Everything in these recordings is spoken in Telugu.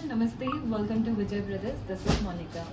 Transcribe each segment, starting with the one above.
Namaste. Welcome to Vijay Brothers. This is Monica.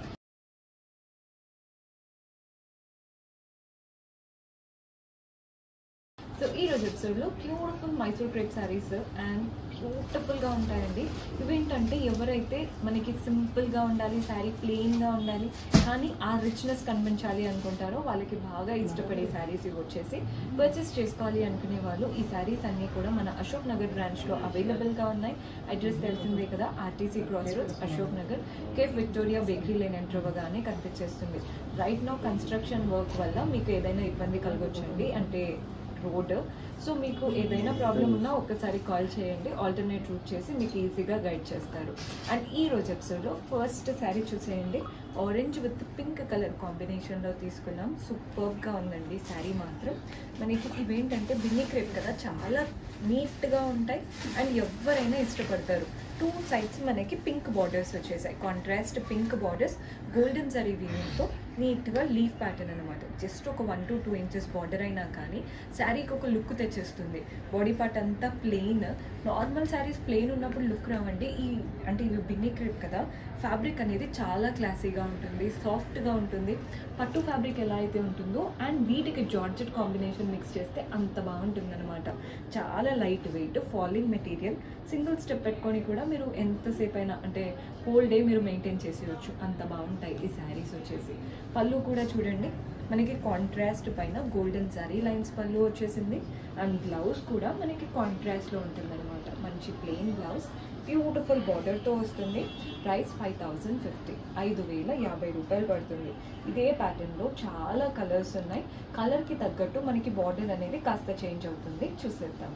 So ఈ రోజు ఎపిసోడ్లో beautiful Mysore crepe sarees and బ్యూటిఫుల్గా ఉంటాయండి ఇవేంటంటే ఎవరైతే మనకి సింపుల్గా ఉండాలి శారీ ప్లెయిన్గా ఉండాలి కానీ ఆ రిచ్నెస్ కనిపించాలి అనుకుంటారో వాళ్ళకి బాగా ఇష్టపడే శారీస్ ఇవి వచ్చేసి పర్చేస్ చేసుకోవాలి అనుకునే వాళ్ళు ఈ శారీస్ అన్నీ కూడా మన అశోక్ నగర్ బ్రాంచ్లో అవైలబుల్గా ఉన్నాయి అడ్రస్ తెలిసిందే కదా RTC cross roads Ashok Nagar cafe Victoria bakery lane enter అవ్వగానే కనిపించేస్తుంది రైట్ నో కన్స్ట్రక్షన్ వర్క్ వల్ల మీకు ఏదైనా ఇబ్బంది కలగొచ్చండి అంటే రోడ్ సో మీకు ఏదైనా ప్రాబ్లం ఉన్నా ఒక్కసారి కాల్ చేయండి ఆల్టర్నేట్ రూట్ చేసి మీకు ఈజీగా గైడ్ చేస్తారు అండ్ ఈ రోజు ఎపిసోడ్లో ఫస్ట్ శారీ చూసేయండి ఆరెంజ్ విత్ పింక్ కలర్ కాంబినేషన్లో తీసుకున్నాం సూపర్గా ఉందండి శారీ మాత్రం మనకి ఇవేంటంటే బిన్ని క్రేప్ కదా చాలా నీట్గా ఉంటాయి అండ్ ఎవరైనా ఇష్టపడతారు టూ సైడ్స్ మనకి పింక్ బార్డర్స్ వచ్చేసాయి contrast pink borders golden zari వీవింగ్తో నీట్గా లీఫ్ ప్యాటర్న్ అనమాట జస్ట్ ఒక one to two inches border అయినా కానీ శారీకి ఒక లుక్ తెచ్చేస్తుంది బాడీ పార్ట్ అంతా ప్లెయిన్ నార్మల్ శారీస్ ప్లెయిన్ ఉన్నప్పుడు లుక్ రావండి ఈ అంటే ఇవి బిన్ని క్రేప్ కదా ఫ్యాబ్రిక్ అనేది చాలా క్లాసీగా ఉంటుంది సాఫ్ట్గా ఉంటుంది పట్టు ఫ్యాబ్రిక్ ఎలా అయితే ఉంటుందో అండ్ వీటికి జార్జెట్ కాంబినేషన్ మిక్స్ చేస్తే అంత బాగుంటుంది అనమాట చాలా lightweight falling material single step పెట్టుకొని కూడా మీరు ఎంతసేపు అయినా అంటే హోల్ డే మీరు మెయింటైన్ చేసేయచ్చు అంత బాగుంటాయి ఈ శారీస్ వచ్చేసి పళ్ళు కూడా చూడండి మనకి కాంట్రాస్ట్ పైన గోల్డెన్ జరీ లైన్స్ పళ్ళు వచ్చేసింది అండ్ బ్లౌజ్ కూడా మనకి కాంట్రాస్ట్లో ఉంటుంది అనమాట మంచి ప్లెయిన్ బ్లౌజ్ బ్యూటిఫుల్ బార్డర్తో వస్తుంది ప్రైస్ ఫైవ్ థౌజండ్ ఫిఫ్టీ ఐదు వేల యాభై రూపాయలు పడుతుంది ఇదే ప్యాటర్న్లో చాలా కలర్స్ ఉన్నాయి కలర్కి తగ్గట్టు మనకి బార్డర్ అనేది కాస్త చేంజ్ అవుతుంది చూసేద్దాం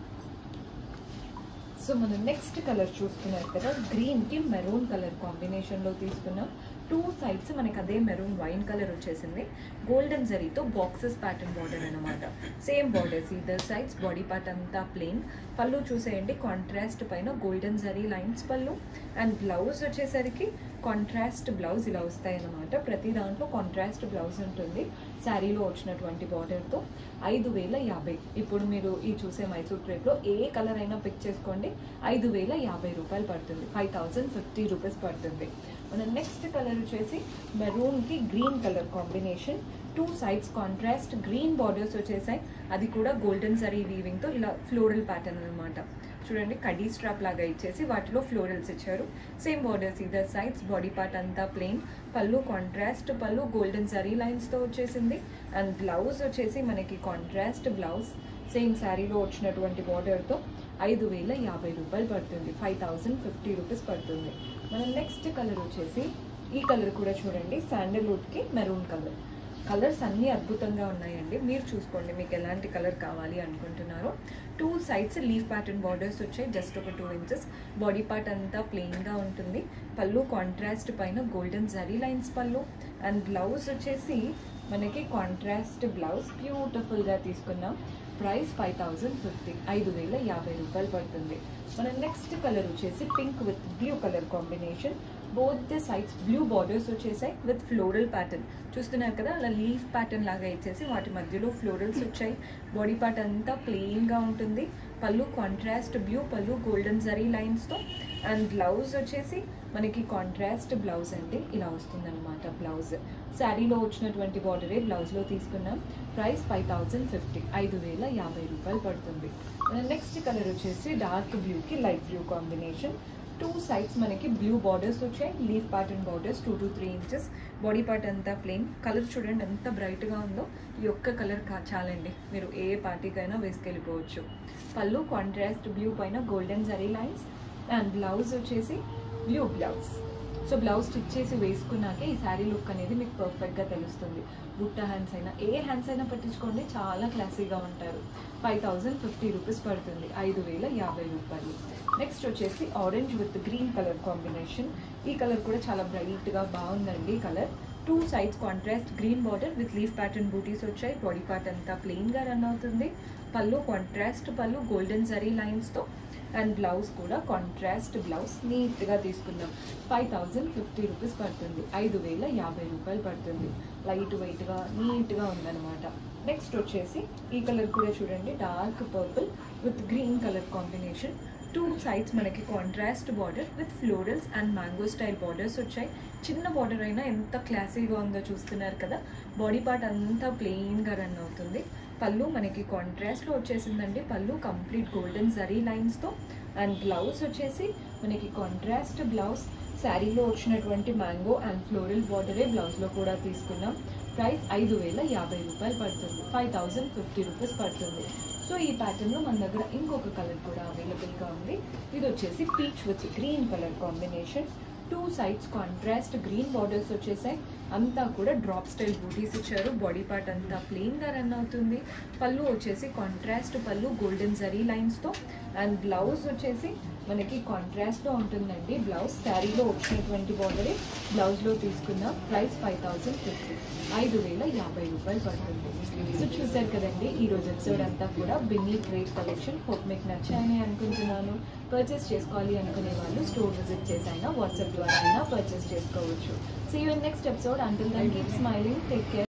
సో మనం నెక్స్ట్ కలర్ చూస్తున్నారు కదా గ్రీన్కి మెరూన్ కలర్ కాంబినేషన్లో తీసుకున్నాం టూ సైడ్స్ మనకి అదే మెరూన్ వైన్ కలర్ వచ్చేసింది గోల్డెన్ జరీతో బాక్సెస్ ప్యాటర్న్ బార్డర్ అనమాట సేమ్ బార్డర్స్ ఇద్దర్ సైడ్స్ బాడీ పార్ట్ అంతా ప్లెయిన్ పళ్ళు చూసేయండి కాంట్రాస్ట్ పైన golden zari lines pallu and blouse వచ్చేసరికి కాంట్రాస్ట్ బ్లౌజ్ ఇలా వస్తాయి అన్నమాట ప్రతి దాంట్లో కాంట్రాస్ట్ బ్లౌజ్ ఉంటుంది శారీలో వచ్చినటువంటి బార్డర్తో ఐదు వేల యాభై ఇప్పుడు మీరు ఈ చూసే మైసూర్ క్రేప్లో ఏ కలర్ అయినా పిక్ చేసుకోండి ఐదు వేల యాభై రూపాయలు పడుతుంది ఫైవ్ థౌజండ్ ఫిఫ్టీ రూపీస్ పడుతుంది మన నెక్స్ట్ కలర్ వచ్చేసి మెరూన్కి green colour combination two sides contrast green borders వచ్చేసాయి అది కూడా గోల్డెన్ జరీ వీవింగ్తో ఇలా ఫ్లోరల్ ప్యాటర్న్ అనమాట చూడండి కడీ స్ట్రాప్ లాగా ఇచ్చేసి వాటిలో ఫ్లోరల్స్ ఇచ్చారు సేమ్ బార్డర్స్ ఇదర్ సైడ్స్ బాడీ పార్ట్ అంతా plain pallu contrast pallu golden zari లైన్స్తో వచ్చేసింది అండ్ బ్లౌజ్ వచ్చేసి మనకి కాంట్రాస్ట్ బ్లౌజ్ సేమ్ శారీలో వచ్చినటువంటి బార్డర్తో ఐదు వేల యాభై రూపాయలు పడుతుంది ఫైవ్ థౌజండ్ ఫిఫ్టీ రూపీస్ పడుతుంది మన నెక్స్ట్ కలర్ వచ్చేసి ఈ కలర్ కూడా చూడండి శాండల్వుడ్కి మెరూన్ కలర్ కలర్స్ అన్నీ అద్భుతంగా ఉన్నాయండి మీరు చూసుకోండి మీకు ఎలాంటి కలర్ కావాలి అనుకుంటున్నారో two sides leaf pattern borders వచ్చాయి జస్ట్ ఒక టూ ఇంచెస్ బాడీ పార్ట్ అంతా ప్లెయిన్గా ఉంటుంది పళ్ళు కాంట్రాస్ట్ పైన golden zari lines pallu and blouse వచ్చేసి మనకి కాంట్రాస్ట్ బ్లౌజ్ బ్యూటిఫుల్గా తీసుకున్నాం ప్రైస్ ఫైవ్ థౌజండ్ ఫిఫ్టీ ఐదు వేల యాభై రూపాయలు పడుతుంది మన నెక్స్ట్ కలర్ వచ్చేసి pink with blue colour combination both the sides blue borders వచ్చేసాయి విత్ ఫ్లోరల్ ప్యాటర్న్ చూస్తున్నారు కదా అలా లీఫ్ ప్యాటర్న్ లాగా ఇచ్చేసి వాటి మధ్యలో ఫ్లోరల్స్ వచ్చాయి బాడీ పార్ట్ అంతా ప్లెయిన్గా ఉంటుంది pallu contrast blue pallu golden zari లైన్స్తో అండ్ బ్లౌజ్ వచ్చేసి మనకి కాంట్రాస్ట్ బ్లౌజ్ అండి ఇలా వస్తుందన్నమాట బ్లౌజ్ శారీలో వచ్చినటువంటి బార్డరే బ్లౌజ్లో తీసుకున్నాం ప్రైస్ ఫైవ్ థౌజండ్ ఫిఫ్టీ ఐదు వేల యాభై రూపాయలు పడుతుంది నెక్స్ట్ కలర్ వచ్చేసి డార్క్ బ్లూకి light blue combination two sides మనకి బ్లూ బార్డర్స్ వచ్చాయి leaf pattern borders two to three inches body part అంతా ప్లెయిన్ కలర్ చూడండి ఎంత బ్రైట్గా ఉందో ఈ ఒక్క కలర్ కా చాలండి మీరు ఏ పార్టీకైనా వేసుకెళ్ళిపోవచ్చు పళ్ళు కాంట్రాస్ట్ బ్లూ పైన golden zari lines and blouse వచ్చేసి blue blouse so blouse stitch చేసి వేసుకున్నాకే ఈ శారీ లుక్ అనేది మీకు పర్ఫెక్ట్గా తెలుస్తుంది బుట్ట హ్యాండ్స్ అయినా ఏ హ్యాండ్స్ అయినా పట్టించుకోండి చాలా క్లాసీగా ఉంటారు ఫైవ్ థౌజండ్ ఫిఫ్టీ రూపీస్ పడుతుంది ఐదు వేల యాభై రూపాయలు నెక్స్ట్ వచ్చేసి orange with green colour combination ఈ కలర్ కూడా చాలా బ్రైట్గా బాగుందండి ఈ colour two sides contrast green border with leaf pattern butis వచ్చాయి బాడీ పార్ట్ అంతా ప్లెయిన్గా రన్ అవుతుంది పళ్ళు కాంట్రాస్ట్ పళ్ళు గోల్డెన్ జరీ లైన్స్తో అండ్ బ్లౌజ్ కూడా కాంట్రాస్ట్ బ్లౌజ్ నీట్గా తీసుకుందాం ఫైవ్ థౌజండ్ ఫిఫ్టీ రూపీస్ పడుతుంది ఐదు వేల యాభై రూపాయలు పడుతుంది లైట్ వెయిట్గా నీట్గా ఉందన్నమాట నెక్స్ట్ వచ్చేసి ఈ కలర్ కూడా చూడండి dark purple with green colour combination two sides మనకి contrast border with florals and mango style borders వచ్చాయి చిన్న బార్డర్ అయినా ఎంత క్లాసీగా ఉందో చూస్తున్నారు కదా బాడీ పార్ట్ అంతా ప్లెయిన్గా రన్ అవుతుంది పళ్ళు మనకి కాంట్రాస్ట్లో వచ్చేసిందండి పళ్ళు కంప్లీట్ గోల్డెన్ జరీ లైన్స్తో అండ్ బ్లౌజ్ వచ్చేసి మనకి కాంట్రాస్ట్ బ్లౌజ్ శారీలో వచ్చినటువంటి మ్యాంగో అండ్ ఫ్లోరల్ బార్డరే బ్లౌజ్లో కూడా తీసుకున్నాం ప్రైస్ ఐదు వేల యాభై రూపాయలు పడుతుంది ఫైవ్ థౌజండ్ ఫిఫ్టీ రూపీస్ పడుతుంది సో ఈ ప్యాటర్న్లో మన దగ్గర ఇంకొక కలర్ కూడా అవైలబుల్గా ఉంది ఇది వచ్చేసి peach with green colour combination two sides contrast green borders వచ్చేసాయి అంతా కూడా డ్రాప్ స్టైల్ బూటీస్ ఇచ్చారు బాడీ పార్ట్ అంతా ప్లెయిన్గా రన్ అవుతుంది పళ్ళు వచ్చేసి కాంట్రాస్ట్ పళ్ళు గోల్డెన్ జరీ లైన్స్తో అండ్ బ్లౌజ్ వచ్చేసి మనకి కాంట్రాస్ట్లో ఉంటుందండి బ్లౌజ్ శారీలో వచ్చినటువంటి బార్డరే బ్లౌజ్లో తీసుకున్న ప్రైస్ ఫైవ్ థౌజండ్ ఫిఫ్టీ ఐదు వేల యాభై రూపాయలు పడుతుంది సో చూసారు కదండి ఈ రోజు ఎపిసోడ్ అంతా కూడా బిన్నీ గ్రేట్ కలెక్షన్ హోప్ మీకు నచ్చాయని అనుకుంటున్నాను పర్చేస్ చేసుకోవాలి అనుకునే వాళ్ళు స్టోర్ విజిట్ చేసి అయినా వాట్సాప్ ద్వారా అయినా పర్చేస్ చేసుకోవచ్చు see you next episode until then keep smiling take care